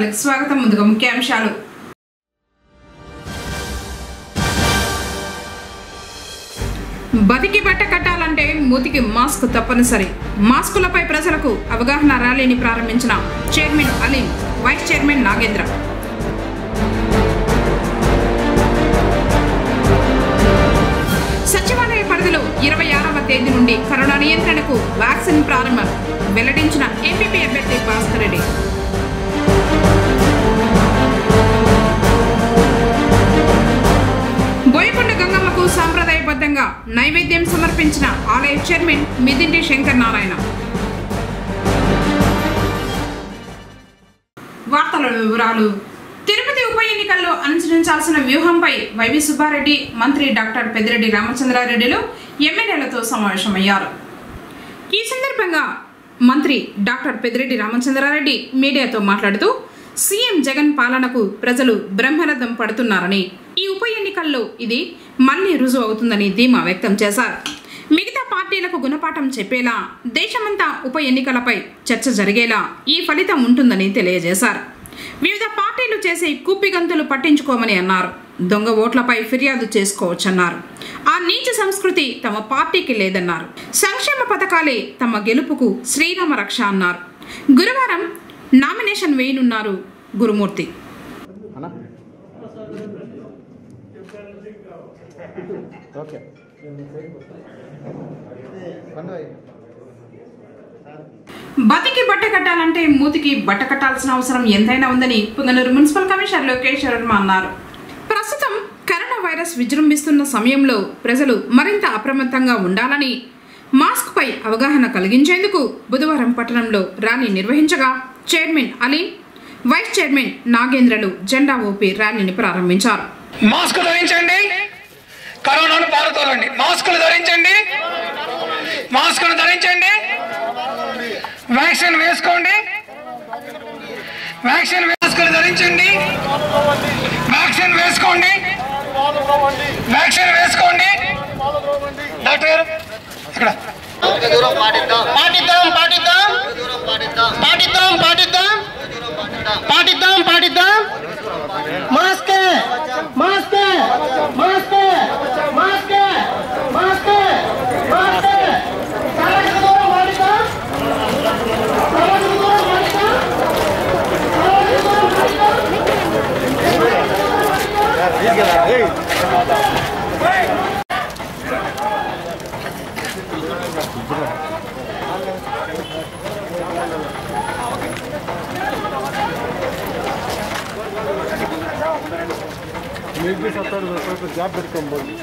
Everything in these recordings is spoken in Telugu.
వార్తలకు స్వాగతం ముందుగా ముఖ్యాంశాలు బతికి బట్ట కట్టాలంటే మూతికి మాస్క్ తప్పనిసరి మాస్కులపై ప్రజలకు అవగాహన ర్యాలీని ప్రారంభించిన chairman Aleem vice chairman Nagendra సచివాలయ పరిధిలో ఇరవై ఆరవ తేదీ నుండి కరోనా నియంత్రణకు వ్యాక్సిన్ ప్రారంభం వెల్లడించిన ఎంపీపీ అభ్యర్థి భాస్కర్ రెడ్డి బోయకొండ గంగమ్మకు సాంప్రదాయబద్ధంగా నైవేద్యం సమర్పించిన ఆలయ చైర్మన్ మిదింటి శంకర్ నారాయణ వార్తల వివరాలు తిరుపతి ఉప ఎన్నికల్లో అనుసరించాల్సిన వ్యూహంపై వైవి సుబ్బారెడ్డి మంత్రి డాక్టర్ పెద్దిరెడ్డి రామచంద్రారెడ్డిలు ఎమ్మెల్యేలతో సమావేశమయ్యారు ఈ సందర్భంగా మంత్రి డాక్టర్ పెద్దిరెడ్డి రామచంద్రారెడ్డి మీడియాతో మాట్లాడుతూ సీఎం జగన్ పాలనకు ప్రజలు బ్రహ్మరథం పడుతున్నారని ఈ ఉప ఎన్నికల్లో ఇది మళ్లీ రుజువు అవుతుందని ధీమా వ్యక్తం చేశారు మిగతా పార్టీలకు గుణపాఠం చెప్పేలా దేశమంతా ఉప ఎన్నికలపై చర్చ జరిగేలా ఈ ఫలితం ఉంటుందని తెలియజేశారు వివిధ పార్టీలు చేసే కుప్పిగంతులు పట్టించుకోమని అన్నారు దొంగ ఓట్లపై ఫిర్యాదు చేసుకోవచ్చన్నారు ఆ నీచ సంస్కృతి తమ పార్టీకి లేదన్నారు సంక్షేమ పథకాలే తమ గెలుపుకు శ్రీరామ రక్ష అన్నారు గురువారం నామినేషన్ వేయనున్నారు గురుమూర్తి అన్నా ఓకే పండు బతికి బట్ట కట్టాలంటే మూతికి బట్ట కట్టాల్సిన అవసరం ఎంతైనా ఉందని పుంగనూరు మున్సిపల్ కమిషనర్ లోకేష్ శర్మ అన్నారు ప్రస్తుతం కరోనా వైరస్ విజృంభిస్తున్న సమయంలో ప్రజలు మరింత అప్రమత్తంగా ఉండాలని మాస్క్ పై అవగాహన కలిగించేందుకు బుధవారం పట్టణంలో ర్యాలీ నిర్వహించగా చైర్మన్ అలీ వైస్ చైర్మన్ నాగేంద్రలు జెండా ఊపి ర్యాలీని ప్రారంభించారు మాస్క్ ధరించండి కరోనాను పారుతోలండి మాస్కులు ధరించండి మాస్కులు ధరించండి వ్యాక్సిన్ వేసుకోండి వ్యాక్సిన్ మాస్కులు ధరించండి వ్యాక్సిన్ వేసుకోండి వ్యాక్సిన్ వేసుకోండి డాక్టర్ ఇక్కడ దూరం పాటిద్దాం పాటిద్దాం పాటిద్దాం దూరం పాటిద్దాం పాటిద్దాం పాటిద్దాం పాటిద్దాం పాటిద్దాం mask mask mask mask mask mask సామాజిక దూరం పాటిద్దాం సామాజిక దూరం పాటిద్దాం సామాజిక దూరం పాటిద్దాం మీకు भी सत्तर रुपये జాబ్ పెట్టుకోబోదు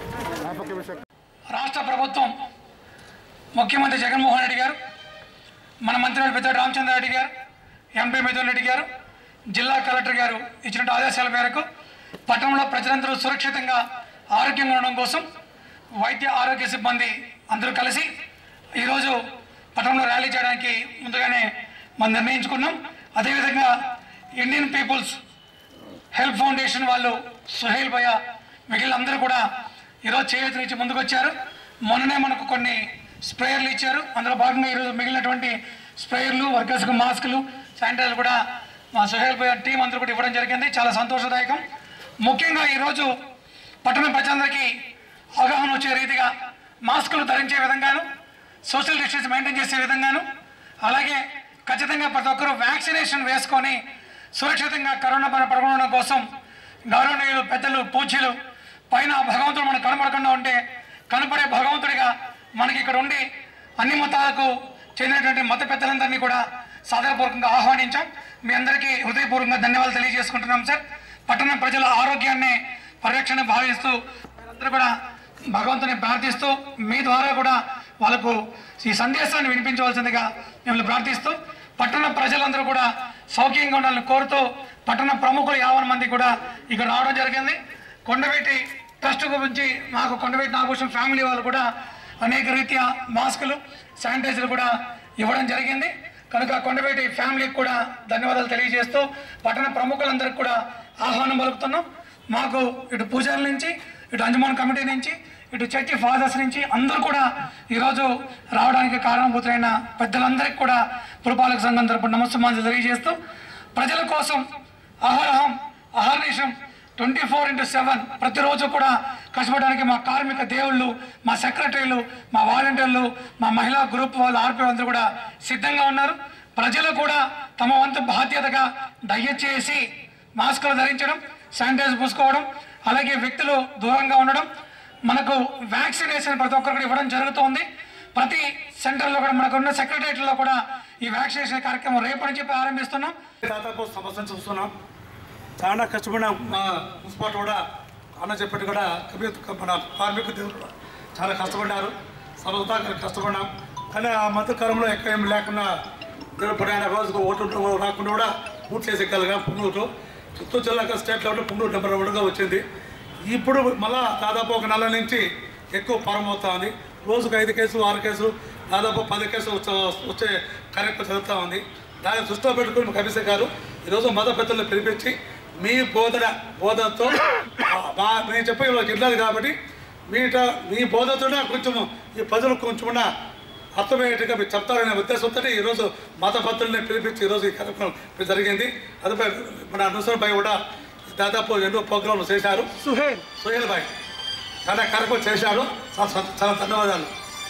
రాష్ట్ర ప్రభుత్వం ముఖ్యమంత్రి జగన్మోహన్ రెడ్డి గారు మన మంత్రి పెద్దోడు రామచంద్రారెడ్డి గారు ఎంపీ మిథున్ రెడ్డి గారు జిల్లా కలెక్టర్ గారు ఇచ్చిన ఆదేశాల మేరకు పట్టణంలో ప్రజలందరూ సురక్షితంగా ఆరోగ్యంగా ఉండడం కోసం వైద్య ఆరోగ్య సిబ్బంది అందరూ కలిసి ఈరోజు పట్టణంలో ర్యాలీ చేయడానికి ముందుగానే మనం నిర్ణయించుకున్నాం అదేవిధంగా ఇండియన్ పీపుల్స్ హెల్ప్ ఫౌండేషన్ వాళ్ళు సుహేల్ భయ మిగిలిన అందరూ కూడా ఈరోజు చేయూతలు ఇచ్చి ముందుకు వచ్చారు మొన్ననే మనకు కొన్ని స్ప్రేయర్లు ఇచ్చారు అందులో భాగంగా ఈరోజు మిగిలినటువంటి స్ప్రేయర్లు వర్కర్స్కి మాస్కులు శానిటైజర్ కూడా మా సుహేల్ భయ టీం అందరూ కూడా ఇవ్వడం జరిగింది చాలా సంతోషదాయకం ముఖ్యంగా ఈరోజు పట్టణ ప్రజలందరికీ అవగాహన వచ్చే రీతిగా మాస్కులు ధరించే విధంగాను సోషల్ డిస్టెన్స్ మెయింటైన్ చేసే విధంగాను అలాగే ఖచ్చితంగా ప్రతి ఒక్కరూ వ్యాక్సినేషన్ వేసుకొని సురక్షితంగా కరోనా బారిన పడకుండా కోసం గౌరవనీయులు పెద్దలు పూజ్యులు పైన భగవంతుడు మనకు కనపడకుండా ఉంటే కనపడే భగవంతుడిగా మనకి ఇక్కడ ఉండి అన్ని మతాలకు చెందినటువంటి మత పెద్దలందరినీ కూడా సాధారణపూర్వకంగా ఆహ్వానించాం మీ అందరికీ హృదయపూర్వకంగా ధన్యవాదాలు తెలియజేసుకుంటున్నాం సార్ పట్టణ ప్రజల ఆరోగ్యాన్ని పరిరక్షణ భావిస్తూ అందరూ కూడా భగవంతుని ప్రార్థిస్తూ మీ ద్వారా కూడా వాళ్ళకు ఈ సందేశాన్ని వినిపించవలసిందిగా మిమ్మల్ని ప్రార్థిస్తూ పట్టణ ప్రజలందరూ కూడా సౌఖ్యంగా ఉండాలని కోరుతూ పట్టణ ప్రముఖులు యావన మంది కూడా ఇక్కడ రావడం జరిగింది కొండవీటి ట్రస్ట్ గురించి మాకు కొండవీటి నాగభూషణ్ ఫ్యామిలీ వాళ్ళు కూడా అనేక రీత్యా మాస్కులు శానిటైజర్ కూడా ఇవ్వడం జరిగింది కనుక కొండవీటి ఫ్యామిలీకి కూడా ధన్యవాదాలు తెలియజేస్తూ పట్టణ ప్రముఖులందరికీ కూడా ఆహ్వానం పలుకుతున్నాం మాకు ఇటు పూజారుల నుంచి ఇటు అంజమాన్ కమిటీ నుంచి ఇటు చర్చి ఫాదర్స్ నుంచి అందరూ కూడా ఈరోజు రావడానికి కారణభూతులైన పెద్దలందరికీ కూడా పురపాలక సంఘం తరపున నమస్సుమాన్లు తెలియజేస్తూ ప్రజల కోసం అహరహం అహర్నిశం ట్వంటీ ఫోర్ ఇంటూ సెవెన్ ప్రతిరోజు కూడా కష్టపడడానికి మా కార్మిక దేవుళ్ళు మా సెక్రటరీలు మా వాలంటీర్లు మా మహిళా గ్రూప్ వాళ్ళు ఆర్పీ అందరూ కూడా సిద్ధంగా ఉన్నారు ప్రజలు కూడా తమ వంతు బాధ్యతగా దయచేసి మాస్కులు ధరించడం శానిటైజర్ పూసుకోవడం అలాగే వ్యక్తులు దూరంగా ఉండడం మనకు వ్యాక్సినేషన్ ప్రతి ఒక్కరికి ఇవ్వడం జరుగుతోంది ప్రతి సెంటర్లో కూడా మనకున్న సెక్రటరియట్లో కూడా ఈ వ్యాక్సినేషన్ కార్యక్రమం రేపటి నుంచి ప్రారంభిస్తున్నాం దాదాపు సమస్యను చూస్తున్నాం చాలా కష్టపడిన మా మున్సిపాలిటీ కూడా అన్న చెప్పినట్టు కూడా కబీర్ మన కార్మిక దేవుడు కూడా చాలా కష్టపడ్డారు సమస్త కష్టపడినాం కానీ ఆ మధ్యకాలంలో ఎక్కడ ఏం లేకుండా దేవుడు పడిన రోజుకు ఓటు రాకుండా కూడా పూర్తి చేసేయగలిగాం పుంగూరు చిత్తూరు జిల్లాకు స్టేట్ లెవెల్ పుంగూరు నెంబర్ వన్గా వచ్చింది ఇప్పుడు మళ్ళా దాదాపు ఒక నెల నుంచి ఎక్కువ పరమవుతా ఉంది రోజుకు ఐదు కేసులు ఆరు కేసులు దాదాపు పది కేసులు వచ్చే- వచ్చే కార్యక్రమం జరుగుతూ ఉంది దాన్ని దృష్టిలో పెట్టుకుని కమిషన్ గారు ఈరోజు మత పెద్దలను పిలిపించి మీ బోధన బోధనతో ఆ- మా నేను చెప్పే వాళ్ళకి వెళ్ళాలి కాబట్టి మీట మీ బోధనతోనే కొంచెం ఈ ప్రజలకు కొంచెం అర్థమయ్యేట్టుగా మీరు చెప్తారనే ఉద్దేశంతో ఈరోజు మత భక్తుల్ని పిలిపించి ఈరోజు ఈ కార్యక్రమం జరిగింది అదే మన అనుసరణ భాయ్ కూడా దాదాపు ఎన్నో ప్రోగ్రాంలు చేశారు సుహేల్ సుహేల్ భాయ్ చాలా కార్యక్రమం చేశారు చాలా సం- చాలా ధన్యవాదాలు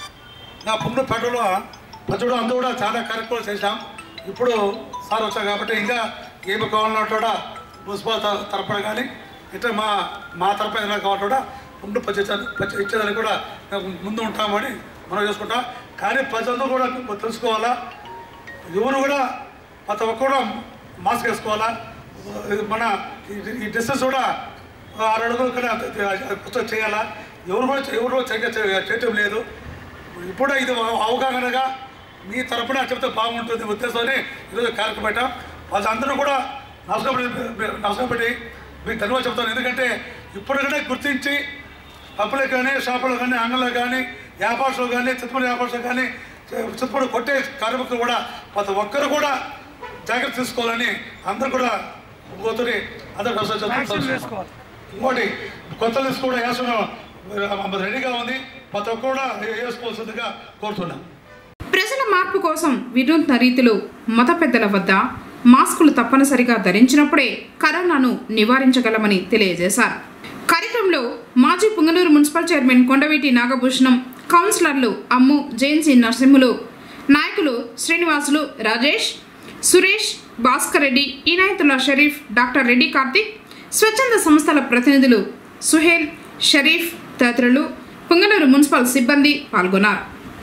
నా పుండుపేటలో ప్రజలు అందరూ కూడా చాలా కార్యక్రమాలు చేశాం ఇప్పుడు సార్ వచ్చారు కాబట్టి ఇంకా ఏమి కావాలన్నట్టు కూడా మున్సిపల్ త- తరపున కానీ ఇట్లా మా మా తరపున ఏదైనా కావాలంటే కూడా పుండు పచ్చి పచ్చి ఇచ్చేదానికి కూడా మేము ముందు ఉంటామని మనం చేసుకుంటాం కానీ ప్రజలందరూ కూడా తెలుసుకోవాలా ఎవరు కూడా ప్రతి ఒక్కరు కూడా మాస్క్ వేసుకోవాలా ఇది మన ఈ- ఈ డిస్టెన్స్ కూడా ఆరు అడుగులు కూడా కూర్చొని చేయాలా ఎవరు కూడా ఎవరు కూడా చే- చే- చేయటం లేదు ఇప్పుడు ఇది అవ- అవగాహనగా మీ తరపున చెప్తే బాగుంటుంది ఉద్దేశంతో ఈరోజు కార్యక్రమం పెట్టాం వాళ్ళందరూ కూడా నమస్కారం పెట్టి- నమస్కారం పెట్టి మీకు ధన్యవాదాలు చెప్తాను ఎందుకంటే ఇప్పటికనే గుర్తించి పప్పులకు కానీ షాపులు కానీ అంగళ్ళు కానీ వ్యాపారస్తులు కానీ చిత్తపూడి వ్యాపారస్తులు కానీ చిత్తపూడి కొట్టే కార్మికులు కూడా ప్రతి ఒక్కరు కూడా జాగ్రత్త తీసుకోవాలని అందరూ కూడా పోతుని అందరూ వ్యాక్సిన్ వ్యవసాయం వేసుకోవాలి ఇంకోటి కొత్త లిస్ట్ కూడా వేసుకున్నాం రెడీగా ఉంది ప్రతి ఒక్కరు కూడా వేసుకోవాల్సిందిగా కోరుతున్నాం ప్రజల మార్పు కోసం వినూత్న రీతిలో మత పెద్దల వద్ద మాస్కులు తప్పనిసరిగా ధరించినప్పుడే కరోనాను నివారించగలమని తెలియజేశారు కార్యక్రమంలో మాజీ పుంగనూరు మున్సిపల్ చైర్మన్ కొండవీటి నాగభూషణం కౌన్సిలర్లు అమ్ము జేన్సీ నరసింహులు నాయకులు శ్రీనివాసులు రాజేష్ సురేష్ భాస్కర్ రెడ్డి ఇనాయతుల్లా షరీఫ్ డాక్టర్ రెడ్డి కార్తిక్ స్వచ్ఛంద సంస్థల ప్రతినిధులు సుహేల్ షరీఫ్ తదితరులు పుంగనూరు మున్సిపల్ సిబ్బంది పాల్గొన్నారు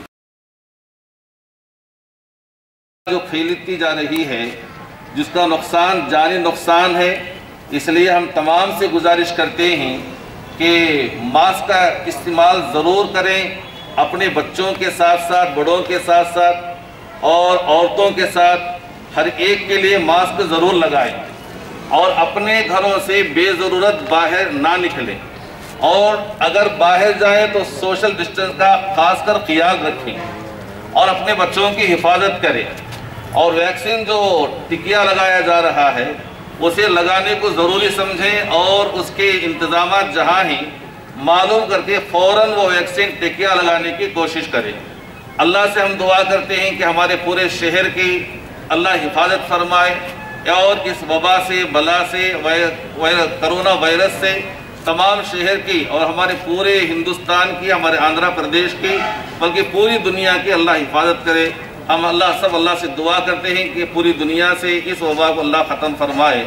जो फैलती जा रही है जिसका नुकसान जानी नुकसान है इसलिए हम तमाम से गुजारिश करते हैं कि मास्क का इस्तेमाल ज़रूर करें अपने बच्चों के साथ साथ बड़ों के साथ साथ और औरतों के साथ हर एक के लिए मास्क ज़रूर लगाएं और अपने घरों से बेज़रूरत बाहर ना निकलें और अगर बाहर जाएं तो सोशल डिस्टेंस का खासकर ख्याल रखें और अपने बच्चों की हिफाजत करें और वैक्सीन जो टिकिया लगाया जा रहा है उसे लगाने को ज़रूरी समझें और उसके इंतजाम जहाँ ही मालूम करके फ़ौरन वो वैक्सीन टिकिया लगाने की कोशिश करें अल्लाह से हम दुआ करते हैं कि हमारे पूरे शहर की अल्लाह हिफाजत फरमाए और इस वबा से बला से वाय, वाय, करोना वायरस से तमाम शहर की और हमारे पूरे हिंदुस्तान की हमारे आंध्र प्रदेश की बल्कि पूरी दुनिया की अल्लाह हिफाजत करे हम अल्लाह सब अल्लाह से दुआ करते हैं कि पूरी दुनिया से इस वबा को अल्लाह ख़त्म फरमाए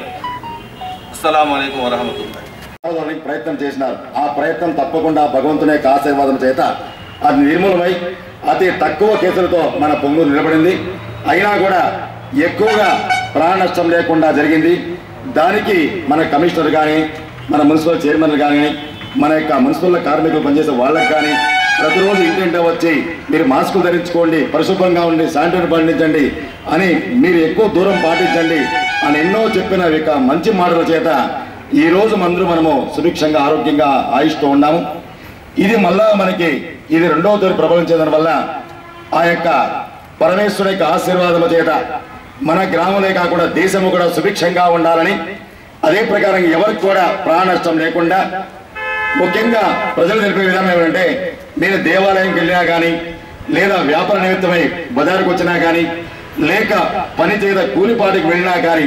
అస్సలం అయికం వరహమతుల్లా ఆపడానికి ప్రయత్నం చేసినారు ఆ ప్రయత్నం తప్పకుండా భగవంతుని యొక్క ఆశీర్వాదం చేత అది నిర్మూలమై అతి తక్కువ కేసులతో మన పొంగూరు నిలబడింది అయినా కూడా ఎక్కువగా ప్రాణ నష్టం లేకుండా జరిగింది దానికి మన కమిషనర్ కానీ మన మున్సిపల్ చైర్మన్లు కానీ మన యొక్క మున్సిపల్ కార్మికులు పనిచేసే వాళ్ళకి కానీ ప్రతిరోజు ఇంటింటే వచ్చి మీరు మాస్కులు ధరించుకోండి పరిశుభ్రంగా ఉండి శానిటైజర్ పండించండి అని మీరు ఎక్కువ దూరం పాటించండి అని ఎన్నో చెప్పిన యొక్క మంచి మాటల చేత ఈ రోజు మందరూ మనము సుభిక్షంగా ఆరోగ్యంగా ఆయుష్తో ఉన్నాము ఇది మళ్ళా మనకి ఇది రెండవ తోటి ప్రబలించడం వల్ల ఆ యొక్క పరమేశ్వరుని యొక్క ఆశీర్వాదము చేత మన గ్రామమే కాకుండా దేశము కూడా సుభిక్షంగా ఉండాలని అదే ప్రకారం ఎవరికి కూడా ప్రాణ నష్టం లేకుండా ముఖ్యంగా ప్రజలు తెలిపే విధానం ఏమంటే నేను దేవాలయంకి వెళ్ళినా కానీ లేదా వ్యాపార నిమిత్తమై బజారుకు వచ్చినా కానీ లేక పని చేత కూలిపాటికి వెళ్ళినా కానీ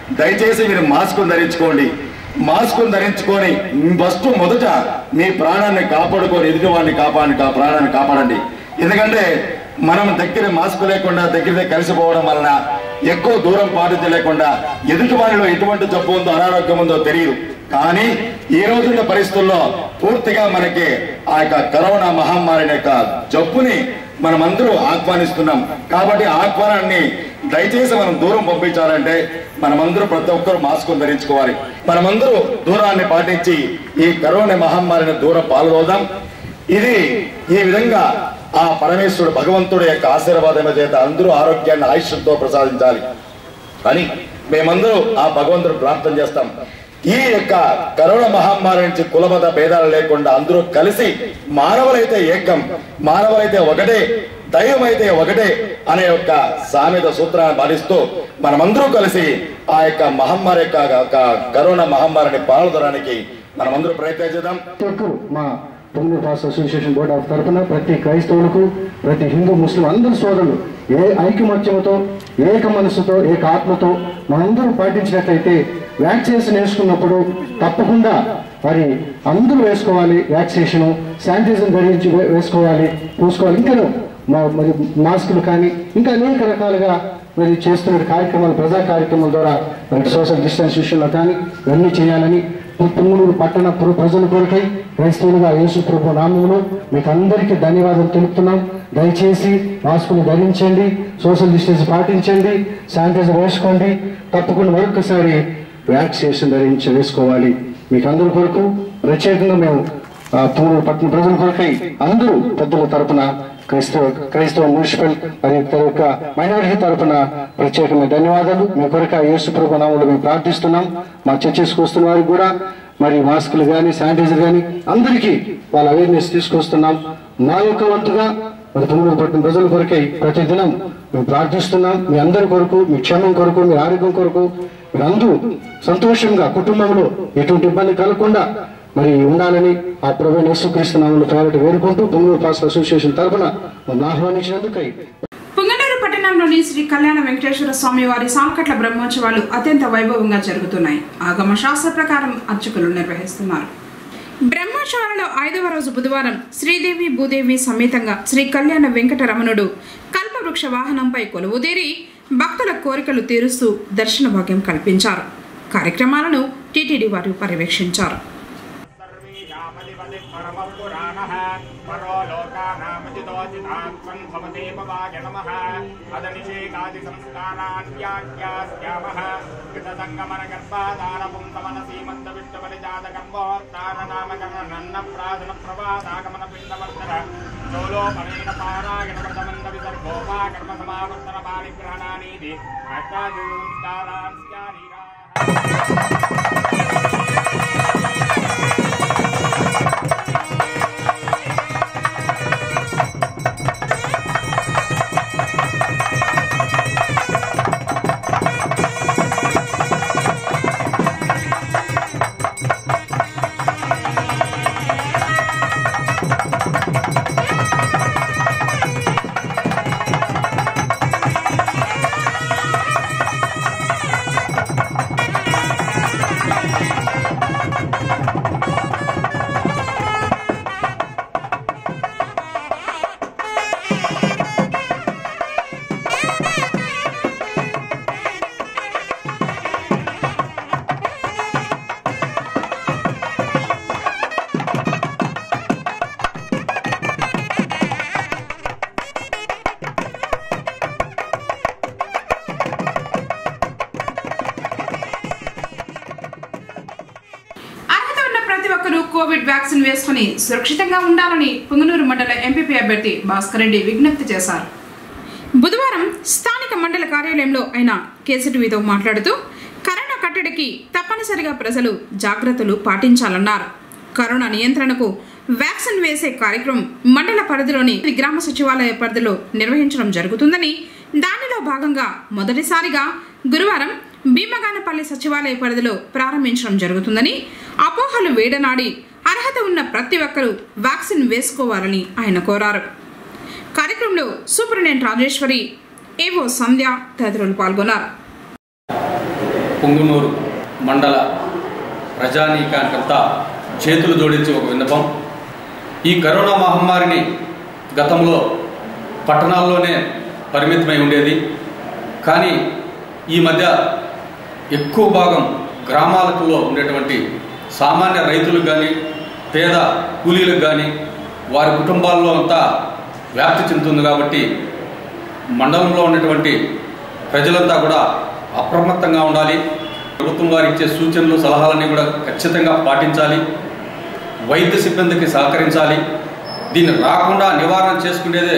దయచేసి మీరు మాస్క్ ధరించుకోండి మాస్క్ ధరించుకొని ఫస్ట్ మొదట మీ ప్రాణాన్ని కాపాడుకొని ఎదుటి వాడిని కాపాడి కా ప్రాణాన్ని కాపాడండి ఎందుకంటే మనం దగ్గర మాస్క్ లేకుండా దగ్గర కలిసిపోవడం వలన ఎక్కువ దూరం పాటించలేకుండా ఎదుటి వారిలో ఎటువంటి జబ్బు ఉందో అనారోగ్యం ఉందో తెలియదు కానీ ఈ రోజున్న పరిస్థితుల్లో పూర్తిగా మనకి ఆ యొక్క కరోనా మహమ్మారి యొక్క జబ్బుని మనమందరూ ఆహ్వానిస్తున్నాం కాబట్టి ఆ ఆహ్వానాన్ని దయచేసి మనం దూరం పంపించాలంటే మనమందరూ ప్రతి ఒక్కరూ మాస్క్ ధరించుకోవాలి మనమందరూ దూరాన్ని పాటించి ఈ కరోనా మహమ్మారిని దూరం పాల్గొదాం ఇది ఈ విధంగా ఆ పరమేశ్వరుడు భగవంతుడి యొక్క ఆశీర్వాదం చేత అందరూ ఆరోగ్యాన్ని ఆయుష్యంతో ప్రసాదించాలి అని మేమందరూ ఆ భగవంతుడు ప్రార్థన చేస్తాం ఈ యొక్క కరోనా మహమ్మారి నుంచి కులమత భేదాలు లేకుండా అందరూ కలిసి మానవులైతే ఏకం మానవులైతే ఒకటే దైవం అయితే ఒకటే అనే యొక్క సామెత సూత్రాన్ని పాటిస్తూ మనమందరూ కలిసి ఆ యొక్క మహమ్మారి యొక్క యొక్క కరోనా మహమ్మారిని పాల్గొనడానికి మనమందరూ ప్రయత్నం చేద్దాం ప్రతి ఒక్కరు మా పొంగూరు పాస్ అసోసియేషన్ బోర్డ్ ఆఫ్ తరఫున ప్రతి క్రైస్తవులకు ప్రతి హిందూ ముస్లిం అందరి సోదరులు ఏ ఐకమత్యంతో ఏక మనసుతో ఏక ఆత్మతో మనందరూ పాటించినట్లయితే వ్యాక్సినేషన్ వేసుకున్నప్పుడు తప్పకుండా మరి అందరూ వేసుకోవాలి వ్యాక్సినేషన్ శానిటైజర్ ధరించి వే- వేసుకోవాలి పూసుకోవాలి ఇంకా మా- మరి మాస్కులు కానీ ఇంకా అనేక రకాలుగా మరి చేస్తున్న కార్యక్రమాలు ప్రజా కార్యక్రమాల ద్వారా మరి సోషల్ డిస్టెన్స్ విషయంలో కానీ ఇవన్నీ చేయాలని పుంగునూరు పట్టణ ప్ర- ప్రజల కొరకై క్రైస్తవులుగా యేసు ప్రభు నామములో మీకు అందరికీ ధన్యవాదాలు తెలుపుతున్నాం దయచేసి మాస్కులు ధరించండి సోషల్ డిస్టెన్స్ పాటించండి శానిటైజర్ వేసుకోండి తప్పకుండా మరొకసారి వ్యాక్సినేషన్ ధరించి వేసుకోవాలి మీకు అందరి కొరకు ప్రత్యేకంగా మేము ఆ, పుంగనూరు పట్టణ ప్రజల కొరకై అందరూ పెద్దల తరపున క్రైస్తవ క్రైస్తవ మున్సిపల్ మరియు తన యొక్క మైనారిటీ తరపున ప్రత్యేకమైన ధన్యవాదాలు మీ కొరక యేసు ప్రభు నామంలో మేము ప్రార్థిస్తున్నాం మా చర్చెస్కి వస్తున్న వారికి కూడా మరి మాస్కులు కానీ శానిటైజర్ కానీ అందరికీ వాళ్ళ అవేర్నెస్ తీసుకొస్తున్నాం నా యొక్క వంతుగా మరి పుంగనూరు పట్టణ ప్రజల కొరకై ప్రతి దినం మేము ప్రార్థిస్తున్నాం మీ అందరి కొరకు మీ క్షేమం కొరకు మీ ఆరోగ్యం కొరకు మీరు అందరూ సంతోషంగా కుటుంబంలో ఎటువంటి ఇబ్బంది కలగకుండా మరి ఉండాలని ఆ ప్రభు యేసుక్రీస్తునామములో పేరటి వేడుకుంటూ పొంగూరు పాస్ అసోసియేషన్ తరఫున మమ్మల్ని ఆహ్వానించినందుకై పుంగనూరు పట్టణంలోని శ్రీ కళ్యాణ వెంకటేశ్వర స్వామి వారి సాంకట్ల బ్రహ్మోత్సవాలు అత్యంత వైభవంగా జరుగుతున్నాయి ఆగమ శాస్త్ర ప్రకారం అర్చకులు నిర్వహిస్తున్నారు బ్రహ్మోత్సవాలలో ఐదవ రోజు బుధవారం శ్రీదేవి భూదేవి సమేతంగా శ్రీ కళ్యాణ వెంకటరమణుడు కల్పవృక్ష వాహనంపై కొలువుదేరి భక్తుల కోరికలు తీరుస్తూ దర్శన భాగ్యం కల్పించారు కార్యక్రమాలను టీటీడీ వారు పర్యవేక్షించారు परमपुराणः परो लोकानामजितोचितात्मन् भवदेववाय नमः अदनिषेकादिसंस्कारान् व्याख्यास्यामः कृतसङ्गमनगर्भादारपुंसमनसीमन्तविष्टबलिजातकर्मोत्तारनामकरणन्नप्रासनप्रवादागमनपिण्डवर्धन चोलोपनेन पारायणव्रतमन्दविसर्गो वा कर्मसमावर्तनपाणिग्रहणानीति अष्टादशसंस्कारान् स्यारीराः అర్హత ఉన్న ప్రతి ఒక్కరూ కోవిడ్ వ్యాక్సిన్ వేసుకుని సురక్షితంగా ఉండాలని పుంగనూరు మండల ఎంపీపీ అభ్యర్థి భాస్కర్ రెడ్డి విజ్ఞప్తి చేశారు బుధవారం స్థానిక మండల కార్యాలయంలో ఆయన కేసీటీవీతో మాట్లాడుతూ కరోనా కట్టడికి తప్పనిసరిగా ప్రజలు జాగ్రత్తలు పాటించాలన్నారు కరోనా నియంత్రణకు వ్యాక్సిన్ వేసే కార్యక్రమం మండల పరిధిలోని గ్రామ సచివాలయ పరిధిలో నిర్వహించడం జరుగుతుందని దానిలో భాగంగా మొదటిసారిగా గురువారం భీమగానపల్లి సచివాలయ పరిధిలో ప్రారంభించడం జరుగుతుందని అపోహలు వేడనాడి అర్హత ఉన్న ప్రతి ఒక్కరూ వ్యాక్సిన్ వేసుకోవాలని ఆయన కోరారు కార్యక్రమంలో సూపరింటెండెంట్ రాజేశ్వరి ఏవో సంధ్య తదితరులు పాల్గొన్నారు పొంగునూరు మండల ప్రజానీకానికంతా చేతులు జోడించి ఒక విన్నపం ఈ కరోనా మహమ్మారిని గతంలో పట్టణాల్లోనే పరిమితమై ఉండేది కానీ ఈ మధ్య ఎక్కువ భాగం గ్రామాలలో ఉండేటువంటి సామాన్య రైతులకు కానీ పేద కూలీలకు కానీ వారి కుటుంబాల్లో అంతా వ్యాప్తి చెందుతుంది కాబట్టి మండలంలో ఉన్నటువంటి ప్రజలంతా కూడా అప్రమత్తంగా ఉండాలి ప్రభుత్వం వారు ఇచ్చే సూచనలు సలహాలన్నీ కూడా ఖచ్చితంగా పాటించాలి వైద్య సిబ్బందికి సహకరించాలి దీన్ని రాకుండా నివారణ చేసుకునేదే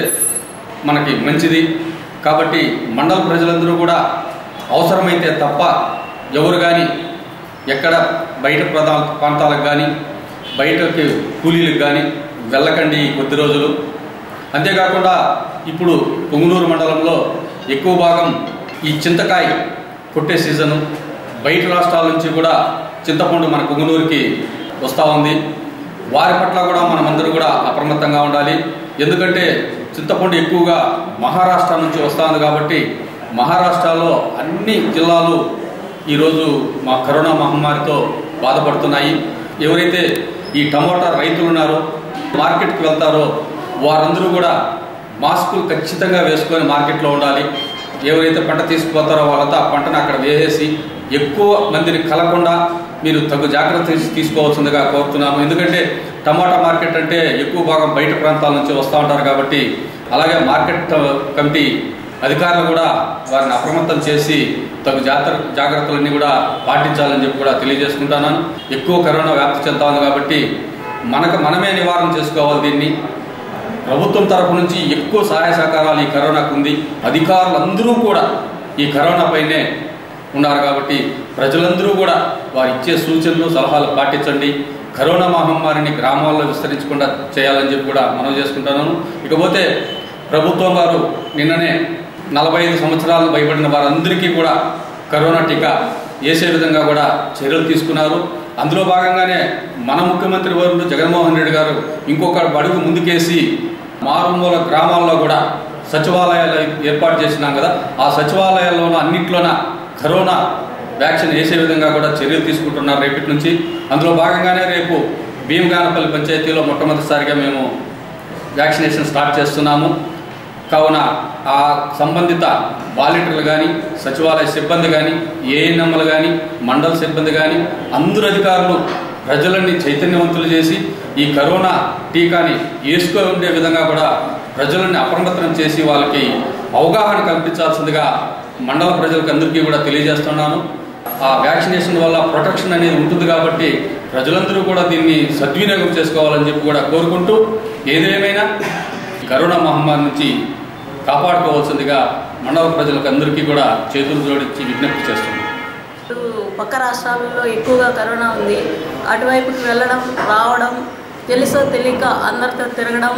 మనకి మంచిది కాబట్టి మండల ప్రజలందరూ కూడా అవసరమైతే తప్ప ఎవరు కానీ ఎక్కడ బయట ప్రదా ప్రాంతాలకు కానీ బయటకి కూలీలకు కానీ వెళ్ళకండి ఈ కొద్ది రోజులు అంతేకాకుండా ఇప్పుడు పొంగునూరు మండలంలో ఎక్కువ భాగం ఈ చింతకాయ కొట్టే సీజను బయట రాష్ట్రాల నుంచి కూడా చింతపండు మన పొంగునూరుకి వస్తూ ఉంది వారి పట్ల కూడా మనమందరూ కూడా అప్రమత్తంగా ఉండాలి ఎందుకంటే చింతపండు ఎక్కువగా మహారాష్ట్ర నుంచి వస్తూ ఉంది కాబట్టి మహారాష్ట్రలో అన్ని జిల్లాలు ఈరోజు మా కరోనా మహమ్మారితో బాధపడుతున్నాయి ఎవరైతే ఈ టమోటా రైతులు ఉన్నారో మార్కెట్కి వెళ్తారో వారందరూ కూడా మాస్కులు ఖచ్చితంగా వేసుకొని మార్కెట్లో ఉండాలి ఎవరైతే పంట తీసుకుపోతారో వాళ్ళంతా ఆ పంటను అక్కడ వేసేసి ఎక్కువ మందిని కలకుండా మీరు తగు జాగ్రత్త తీసు- తీసుకోవాల్సిందిగా కోరుతున్నాము ఎందుకంటే టమాటా మార్కెట్ అంటే ఎక్కువ భాగం బయట ప్రాంతాల నుంచి వస్తూ ఉంటారు కాబట్టి అలాగే మార్కెట్ కమిటీ అధికారులు కూడా వారిని అప్రమత్తం చేసి తగు జాగ్రత్త జాగ్రత్తలన్నీ కూడా పాటించాలని చెప్పి కూడా తెలియజేసుకుంటున్నాను ఎక్కువ కరోనా వ్యాప్తి చెందుతా ఉంది కాబట్టి మనకు మనమే నివారణ చేసుకోవాలి దీన్ని ప్రభుత్వం తరపు నుంచి ఎక్కువ సహాయ సహకారాలు ఈ కరోనాకు ఉంది అధికారులందరూ కూడా ఈ కరోనా పైనే ఉన్నారు కాబట్టి ప్రజలందరూ కూడా వారు ఇచ్చే సూచనలు సలహాలు పాటించండి కరోనా మహమ్మారిని గ్రామాల్లో విస్తరించకుండా చేయాలని చెప్పి కూడా మనం చేసుకుంటున్నాను ఇకపోతే ప్రభుత్వం వారు నిన్ననే నలభై ఐదు సంవత్సరాలు భయపడిన వారందరికీ కూడా కరోనా టీకా వేసే విధంగా కూడా చర్యలు తీసుకున్నారు అందులో భాగంగానే మన ముఖ్యమంత్రి వర్యులు జగన్మోహన్ రెడ్డి గారు ఇంకొక అడుగు ముందుకేసి మారుమూల గ్రామాల్లో కూడా సచివాలయాలు ఏర్పాటు చేసినాం కదా ఆ సచివాలయాల్లోనూ అన్నింటిలోన కరోనా వ్యాక్సిన్ వేసే విధంగా కూడా చర్యలు తీసుకుంటున్నారు రేపటి నుంచి అందులో భాగంగానే రేపు భీమగానపల్లి పంచాయతీలో మొట్టమొదటిసారిగా మేము వ్యాక్సినేషన్ స్టార్ట్ చేస్తున్నాము కావున ఆ సంబంధిత వాలంటీర్లు కానీ సచివాలయ సిబ్బంది కానీ ఏఎన్ఎంలు కానీ మండల సిబ్బంది కానీ అందరు అధికారులు ప్రజలని చైతన్యవంతులు చేసి ఈ కరోనా టీకాని వేసుకో ఉండే విధంగా కూడా ప్రజలని అప్రమత్తం చేసి వాళ్ళకి అవగాహన కల్పించాల్సిందిగా మండల ప్రజలకు అందరికీ కూడా తెలియజేస్తున్నాను ఆ వ్యాక్సినేషన్ వల్ల ప్రొటెక్షన్ అనేది ఉంటుంది కాబట్టి ప్రజలందరూ కూడా దీన్ని సద్వినియోగం చేసుకోవాలని చెప్పి కూడా కోరుకుంటూ ఏదేమైనా ఈ కరోనా మహమ్మారి నుంచి కాపాడుకోవాల్సిందిగా మండల ప్రజలకు అందరికీ కూడా చేతులు జోడించి విజ్ఞప్తి చేస్తున్నాను ఇటు పక్క రాష్ట్రాలలో ఎక్కువగా కరోనా ఉంది అటువైపుకి వెళ్ళడం రావడం తెలుసో తెలియక అందరితో తిరగడం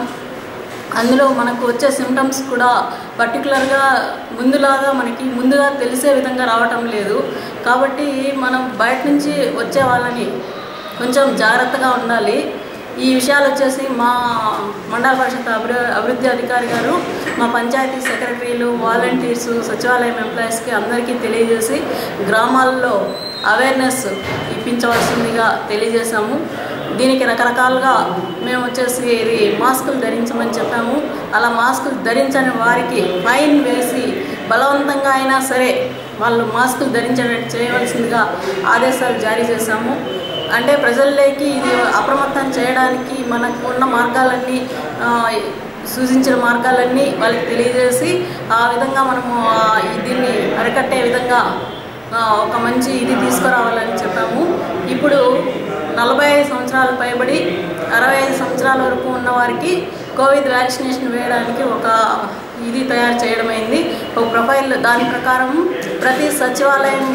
అందులో మనకు వచ్చే సిమ్టమ్స్ కూడా పర్టికులర్గా ముందులాగా మనకి ముందుగా తెలిసే విధంగా రావటం లేదు కాబట్టి మనం బయట నుంచి వచ్చే వాళ్ళని కొంచెం జాగ్రత్తగా ఉండాలి ఈ విషయాలు వచ్చేసి మా మండల పరిషత్ అభివృ అభివృద్ధి అధికారి గారు మా పంచాయతీ సెక్రటరీలు వాలంటీర్స్ సచివాలయం ఎంప్లాయీస్కి అందరికీ తెలియజేసి గ్రామాల్లో అవేర్నెస్ ఇప్పించవలసిందిగా తెలియజేశాము దీనికి రకరకాలుగా మేము వచ్చేసి ఇది మాస్కులు ధరించమని చెప్పాము అలా మాస్కులు ధరించని వారికి ఫైన్ వేసి బలవంతంగా అయినా సరే వాళ్ళు మాస్కులు ధరించేటట్టు చేయవలసిందిగా ఆదేశాలు జారీ చేశాము అంటే ప్రజల్లోకి ఇది అప్రమత్తం చేయడానికి మనకు ఉన్న మార్గాలన్నీ ఆ, సూచించిన మార్గాలన్నీ వాళ్ళకి తెలియజేసి ఆ విధంగా మనము ఆ, దీన్ని అరికట్టే విధంగా ఆ, ఒక మంచి ఇది తీసుకురావాలని చెప్పాము ఇప్పుడు నలభై ఐదు సంవత్సరాలు పైబడి అరవై ఐదు సంవత్సరాల వరకు ఉన్న వారికి కోవిడ్ వ్యాక్సినేషన్ వేయడానికి ఒక ఇది తయారు చేయడమైంది ఒక ప్రొఫైల్ దాని ప్రకారం ప్రతి సచివాలయం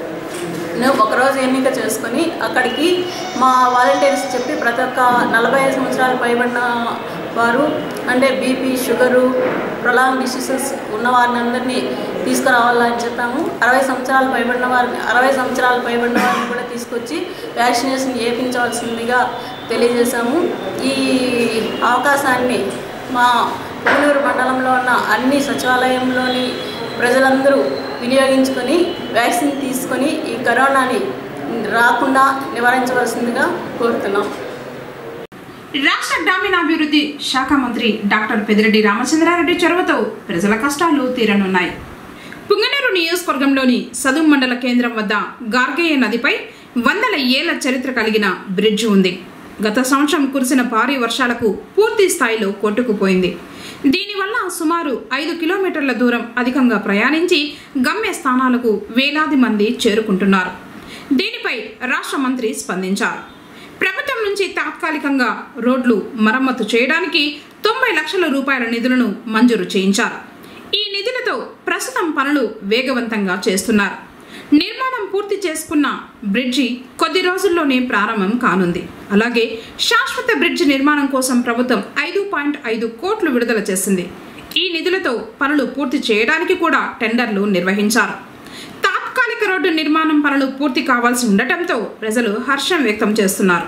నేను ఒకరోజు ఎన్నిక చేసుకొని అక్కడికి మా వాలంటీర్స్ చెప్పి ప్రతి ఒక్క నలభై ఐదు సంవత్సరాలు పైబడిన వారు అంటే బీపీ షుగరు ప్రొలాంగ్ డిసీజెస్ ఉన్న వారిని అందరినీ తీసుకురావాలని చెప్పాము అరవై సంవత్సరాలు పైబడిన వారిని అరవై సంవత్సరాలు పైబడిన వారిని కూడా తీసుకొచ్చి వ్యాక్సినేషన్ వేయించవలసిందిగా తెలియజేశాము ఈ అవకాశాన్ని మా పునూరు మండలంలో ఉన్న అన్ని సచివాలయంలోని ప్రజలందరూ వినియోగించుకొని వ్యాక్సిన్ తీసుకొని ఈ కరోనాని రాకుండా నివారించవలసిందిగా కోరుతున్నాం రాష్ట్ర గ్రామీణాభివృద్ధి శాఖ మంత్రి డాక్టర్ పెదిరెడ్డి రామచంద్రారెడ్డి చొరవతో ప్రజల కష్టాలు తీరనున్నాయి పుంగనూరు నియోజకవర్గంలోని సదుం మండల కేంద్రం వద్ద గార్గేయ నదిపై వందల ఏళ్ల చరిత్ర కలిగిన బ్రిడ్జ్ ఉంది గత సంవత్సరం కురిసిన భారీ వర్షాలకు పూర్తి స్థాయిలో కొట్టుకుపోయింది దీనివల్ల సుమారు ఐదు కిలోమీటర్ల దూరం అధికంగా ప్రయాణించి గమ్య స్థానాలకు వేలాది మంది చేరుకుంటున్నారు దీనిపై రాష్ట్ర మంత్రి స్పందించారు ప్రభుత్వం నుంచి తాత్కాలికంగా రోడ్లు మరమ్మతు చేయడానికి తొంభై లక్షల రూపాయల నిధులను మంజూరు చేయించారు ఈ నిధులతో ప్రస్తుతం పనులు వేగవంతంగా చేస్తున్నారు నిర్మాణం పూర్తి చేసుకున్న బ్రిడ్జి కొద్ది రోజుల్లోనే ప్రారంభం కానుంది అలాగే శాశ్వత బ్రిడ్జి నిర్మాణం కోసం ప్రభుత్వం ఐదు పాయింట్ ఐదు కోట్లు విడుదల చేసింది ఈ నిధులతో పనులు పూర్తి చేయడానికి కూడా టెండర్లు నిర్వహించారు తాత్కాలిక రోడ్డు నిర్మాణం పనులు పూర్తి కావాల్సి ఉండటంతో ప్రజలు హర్షం వ్యక్తం చేస్తున్నారు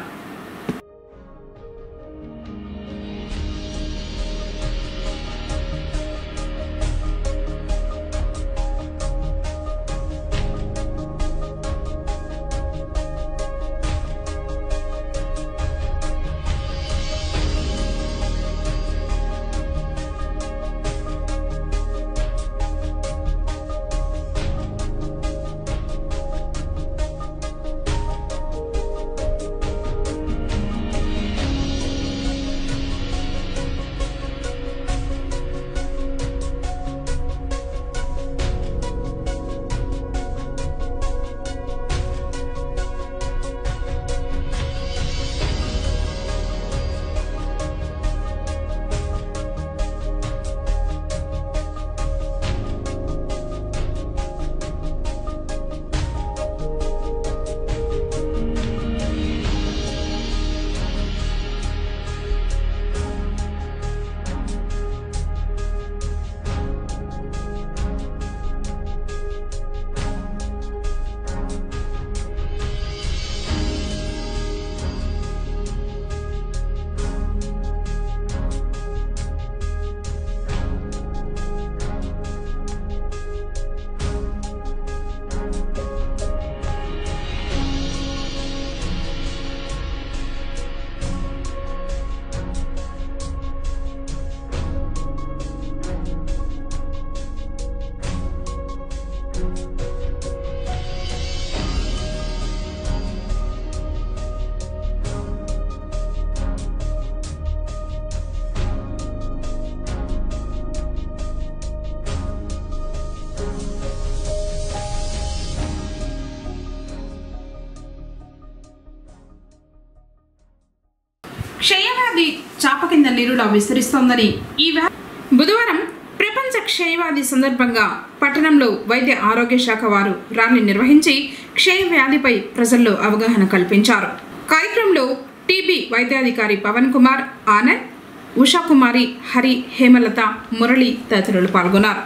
క్షయవ్యాధి చాప కింద నీరులా విస్తరిస్తోందని ఈ వ్యా బుధవారం ప్రపంచ క్షయవ్యాధి సందర్భంగా పట్టణంలో వైద్య ఆరోగ్య శాఖ వారు ర్యాలీ నిర్వహించి క్షయవ్యాధిపై ప్రజల్లో అవగాహన కల్పించారు కార్యక్రమంలో టీబీ వైద్యాధికారి పవన్ కుమార్ ఆనంద్ ఉషాకుమారి హరి హేమలత మురళి తదితరులు పాల్గొన్నారు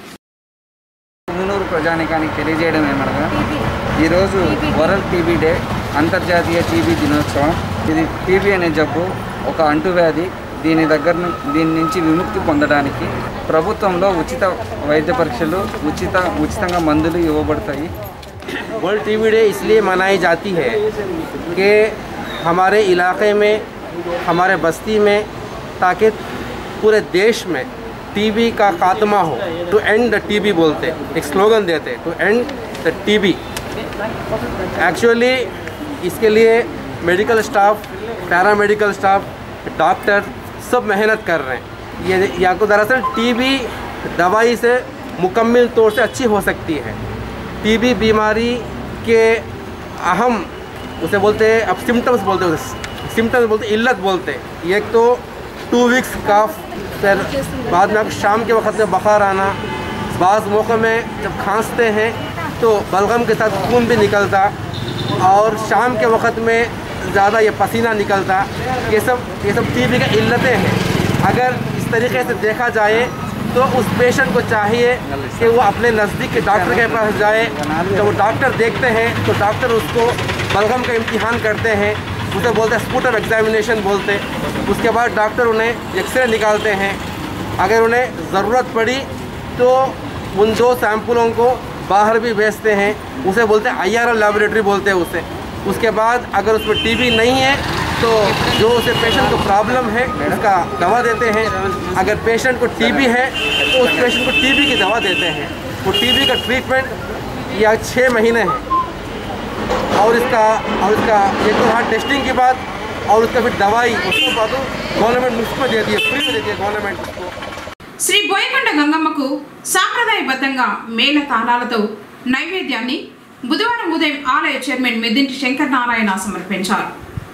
పుంగనూరు ప్రజానికానికి తెలియజేయడం ఏమనగా ఈరోజు వరల్డ్ టీబీ డే అంతర్జాతీయ టీబీ దినోత్సవం ఇది టీబీ అనే జబ్బు ఒక అంటువ్యాధి దీని దగ్గర ను- దీని నుంచి విముక్తి పొందడానికి ప్రభుత్వంలో ఉచిత వైద్య పరీక్షలు ఉచిత ఉచితంగా మందులు ఇవ్వబడతాయి वर्ल्ड टीबी डे इसलिए मनाई जाती है कि हमारे इलाके में हमारे बस्ती में ताकि पूरे देश में टीबी का खात्मा हो टू एंड द टीबी बोलते एक स्लोगन देते to end the TB actually इसके लिए medical staff paramedical staff doctor सब मेहनत कर रहे हैं ये या को दरअसल टीबी दवाई से मुकम्मल तौर से अच्छी हो सकती है टीबी बीमारी के अहम उसे बोलते हैं अब सिम्टम्स बोलते हैं सिम्टम्स बोलते हैं इल्लत बोलते हैं एक तो टू वीक्स काफ फिर बाद में अब शाम के वक्त में बुखार आना बाज़ मौक़ों में जब खांसते हैं तो बलगम के साथ खून भी निकलता और शाम के वक्त में ज़्यादा ये पसीना निकलता ये सब ये सब टीबी की इल्लतें हैं अगर इस तरीके से देखा जाए तो उस पेशेंट को चाहिए कि वो अपने नज़दीक के डॉक्टर के पास जाए जब वो डॉक्टर देखते हैं तो डॉक्टर उसको बलगम का इम्तिहान करते हैं उसे बोलते हैं स्पूटम एग्जामिनेशन बोलते उसके बाद डॉक्टर उन्हें एक्सरे निकालते हैं अगर उन्हें ज़रूरत पड़ी तो उन दो सैंपलों को बाहर भी भेजते हैं उसे बोलते हैं आई लेबोरेटरी बोलते हैं उसे उसके बाद अगर उसमें टीबी नहीं है तो जो उसे पेशेंट को प्रॉब्लम है उसका दवा देते हैं अगर पेशेंट को टीबी है तो उस पेशेंट को टीबी की दवा देते हैं वो टीबी का ट्रीटमेंट या छः महीने है और इसका और इसका एक तो रहा टेस्टिंग की बात और उसका फिर दवाई उसको बाद गवर्नमेंट मुफ्त में देती है फ्री में देती है गवर्नमेंट उसको శ్రీ బోయకొండ గంగమ్మకు సాంప్రదాయబద్ధంగా మేళ తాళాలతో నైవేద్యాన్ని బుధవారం ఉదయం ఆలయ చైర్మన్ మెద్దింటి శంకర్ నారాయణ సమర్పించారు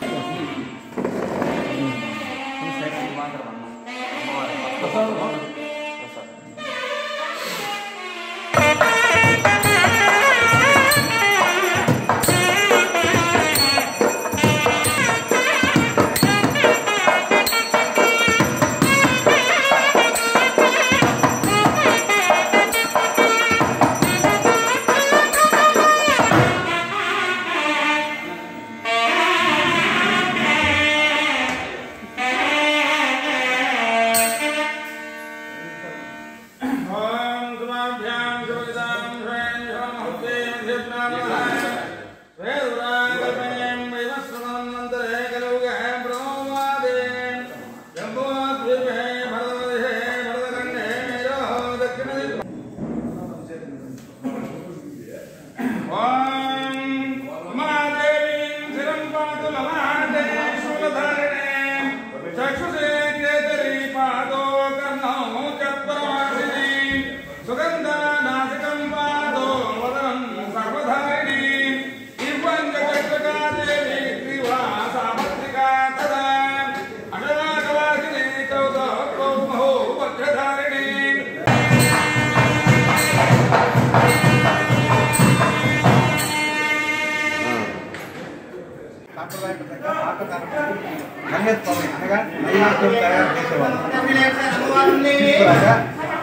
రంగస్వామి అనగా నైవేద్యం తయారు చేసేవాళ్ళు తీసుకురాగా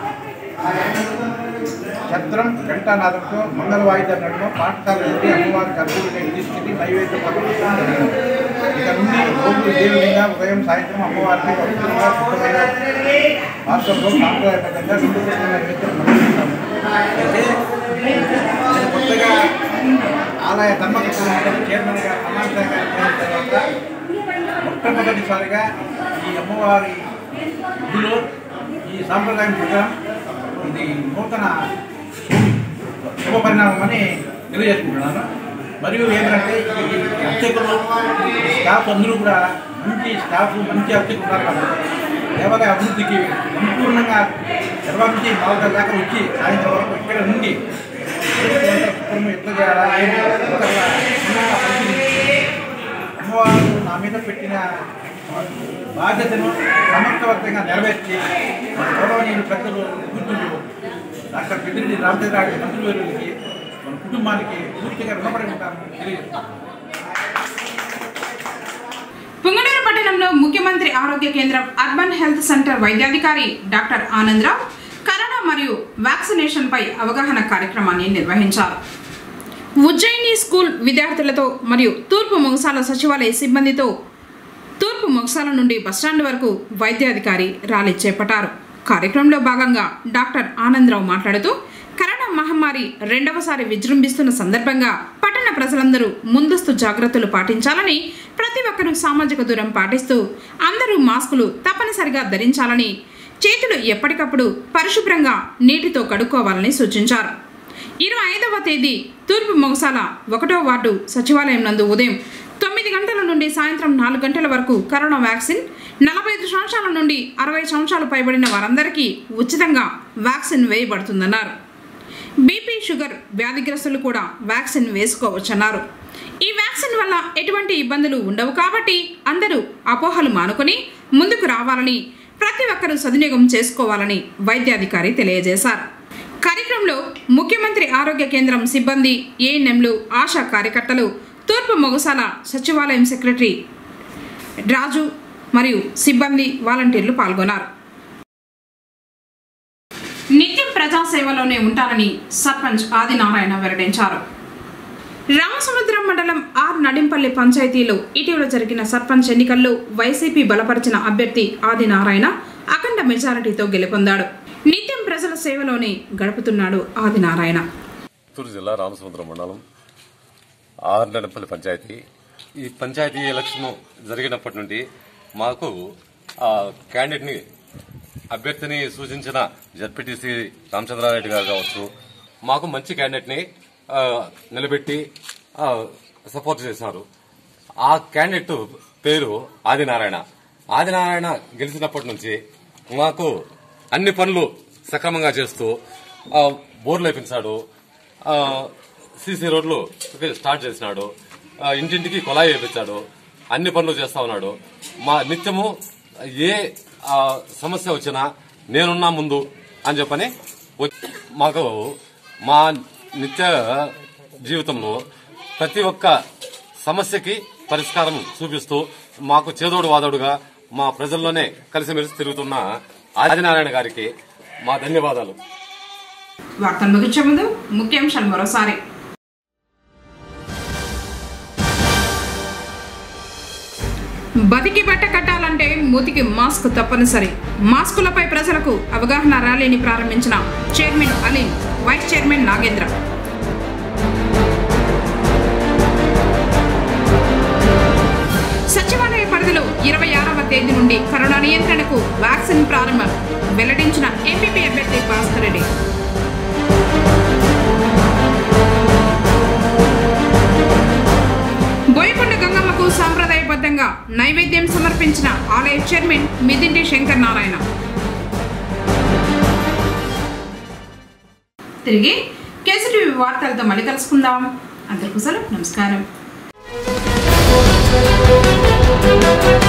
ఛత్రం ఘంటానాదంతో మంగళ వాయిద్యం నడుమ పాఠశాల నుండి అమ్మవారి గర్భుడిని తీసుకెళ్లి నైవేద్యం సమర్పించడం జరిగింది ఇక నుండి రోజు దేవుడిగా ఉదయం సాయంత్రం అమ్మవారికి పవిత్రంగా శుద్ధమైన రాష్ట్రంలో సాంప్రదాయబద్ధంగా రెండు రోజుల నైవేద్యం సమర్పిస్తాము అయితే నేను కొత్తగా ఆలయ ధర్మకర్తలు చైర్మన్గా సమాంతర గారు చేరిన తర్వాత మొట్టమొదటిసారిగా ఈ అమ్మవారి గుడిలో ఈ సాంప్రదాయం ప్రకారం ఇది నూతన శుభ పరిణామం అని తెలియజేసుకుంటున్నాను మరియు ఏంటంటే ఈ అర్చకులు ఈ స్టాఫ్ అందరూ కూడా మంచి స్టాఫ్ మంచి అర్చకులు ఉన్నారు కాబట్టి దేవాలయ అభివృద్ధికి సంపూర్ణంగా నిర్వహణ నుంచి బాగా దాకా వచ్చి సాయంత్రం వరకు ఇక్కడ నుండి శుభ్రం ఎట్లా చేయాలా ఏంటి అంతా క్షుణ్ణంగా పరిశీలించి అమ్మవారు నా మీద పెట్టిన బాధ్యతను సమర్థవంతంగా నెరవేర్చి మన గౌరవనీయులు పెద్దలు పూజ్యులు డాక్టర్ పెద్దిరెడ్డి రామచంద్రారెడ్డి మంత్రివర్యులకి మన కుటుంబానికి పూర్తిగా రుణపడి ఉంటానని తెలియజేస్తాను పుంగనూరు పట్టణంలో ముఖ్యమంత్రి ఆరోగ్య కేంద్రం అర్బన్ హెల్త్ సెంటర్ వైద్యాధికారి డాక్టర్ ఆనందరావు కరోనా మరియు వ్యాక్సినేషన్ పై అవగాహన కార్యక్రమాన్ని నిర్వహించారు ఉజ్జయిని స్కూల్ విద్యార్థులతో మరియు తూర్పు మొగసాల సచివాలయ సిబ్బందితో తూర్పు మొగసాల నుండి బస్టాండ్ వరకు వైద్యాధికారి ర్యాలీ చేపట్టారు కార్యక్రమంలో భాగంగా డాక్టర్ ఆనందరావు మాట్లాడుతూ కరోనా మహమ్మారి రెండవసారి విజృంభిస్తున్న సందర్భంగా పట్టణ ప్రజలందరూ ముందస్తు జాగ్రత్తలు పాటించాలని ప్రతి ఒక్కరూ సామాజిక దూరం పాటిస్తూ అందరూ మాస్కులు తప్పనిసరిగా ధరించాలని చేతులు ఎప్పటికప్పుడు పరిశుభ్రంగా నీటితో కడుక్కోవాలని సూచించారు ఇరవై ఐదవ తేదీ తూర్పు మొగసాల ఒకటో వార్డు సచివాలయం నందు ఉదయం తొమ్మిది గంటల నుండి సాయంత్రం నాలుగు గంటల వరకు కరోనా వ్యాక్సిన్ నలభై ఐదు సంవత్సరాల నుండి అరవై సంవత్సరాలు పైబడిన వారందరికీ ఉచితంగా వ్యాక్సిన్ వేయబడుతుందన్నారు బీపీ షుగర్ వ్యాధిగ్రస్తులు కూడా వ్యాక్సిన్ వేసుకోవచ్చన్నారు ఈ వ్యాక్సిన్ వల్ల ఎటువంటి ఇబ్బందులు ఉండవు కాబట్టి అందరూ అపోహలు మానుకొని ముందుకు రావాలని ప్రతి ఒక్కరూ సద్వినియోగం చేసుకోవాలని వైద్యాధికారి తెలియజేశారు కార్యక్రమంలో ముఖ్యమంత్రి ఆరోగ్య కేంద్రం సిబ్బంది ఏఎన్ఎంలు ఆశా కార్యకర్తలు తూర్పు మొగసాల సచివాలయం సెక్రటరీ రాజు మరియు సిబ్బంది వాలంటీర్లు పాల్గొన్నారు నిత్యం ప్రజాసేవలోనే ఉంటారని సర్పంచ్ ఆదినారాయణ వెల్లడించారు రామసముద్రం మండలం ఆర్ నడింపల్లి పంచాయతీలో ఇటీవల జరిగిన సర్పంచ్ ఎన్నికల్లో వైసీపీ బలపరిచిన అభ్యర్థి ఆదినారాయణ అఖండ మెజారిటీతో గెలుపొందాడు నిత్యం ప్రజల సేవలోనే గడుపుతున్నాడు ఆదినారాయణ చిత్తూరు జిల్లా రామసముద్రం మండలం ఆర్నడపల్లి పంచాయతీ ఈ పంచాయతీ ఎలక్షన్ జరిగినప్పటి నుండి మాకు ఆ క్యాండిడేట్ని అభ్యర్థిని సూచించిన జడ్పీటీసీ రామచంద్రారెడ్డి గారు కావచ్చు మాకు మంచి క్యాండిడేట్ని ఆ, నిలబెట్టి ఆ, సపోర్ట్ చేశారు ఆ క్యాండిడేట్ పేరు ఆదినారాయణ ఆదినారాయణ గెలిచినప్పటి నుంచి మాకు అన్ని పనులు సక్రమంగా చేస్తూ ఆ, బోర్లు వేపించాడు ఆ, సీసీ రోడ్లు స్టార్ట్ చేసినాడు ఆ, ఇంటింటికి కొలాయి వేపించాడు అన్ని పనులు చేస్తా ఉన్నాడు మా నిత్యము ఏ ఆ, సమస్య వచ్చినా నేనున్నా ముందు అని చెప్పని వచ్చి- మాకు మా నిత్య జీవితంలో ప్రతి ఒక్క సమస్యకి పరిష్కారం చూపిస్తూ మాకు చేదోడు వాదోడుగా మా ప్రజల్లోనే కలిసిమెలిసి తిరుగుతున్న ఆదినారాయణ గారికి మా ధన్యవాదాలు వార్తలు ముగించే ముందు ముఖ్యాంశాలు మరోసారి బతికి బట్ట కట్టాలంటే మూతికి మాస్క్ తప్పనిసరి మాస్కులపై ప్రజలకు అవగాహన ర్యాలీని ప్రారంభించిన chairman Aleem vice chairman Nagendra సచివాలయ పరిధిలో ఇరవై ఆరవ తేదీ నుండి కరోనా నియంత్రణకు వ్యాక్సిన్ ప్రారంభం వెల్లడించిన ఏపీపీ అభ్యర్థి భాస్కర్ రెడ్డి బోయకొండ గంగమ్మకు సాంప్రదాయబద్ధంగా నైవేద్యం సమర్పించిన ఆలయ చైర్మన్ మిదింటి శంకర్ నారాయణ తిరిగి కేసీటీవీ వార్తలతో మళ్ళీ కలుసుకుందాం అందరికీ సెలవు నమస్కారం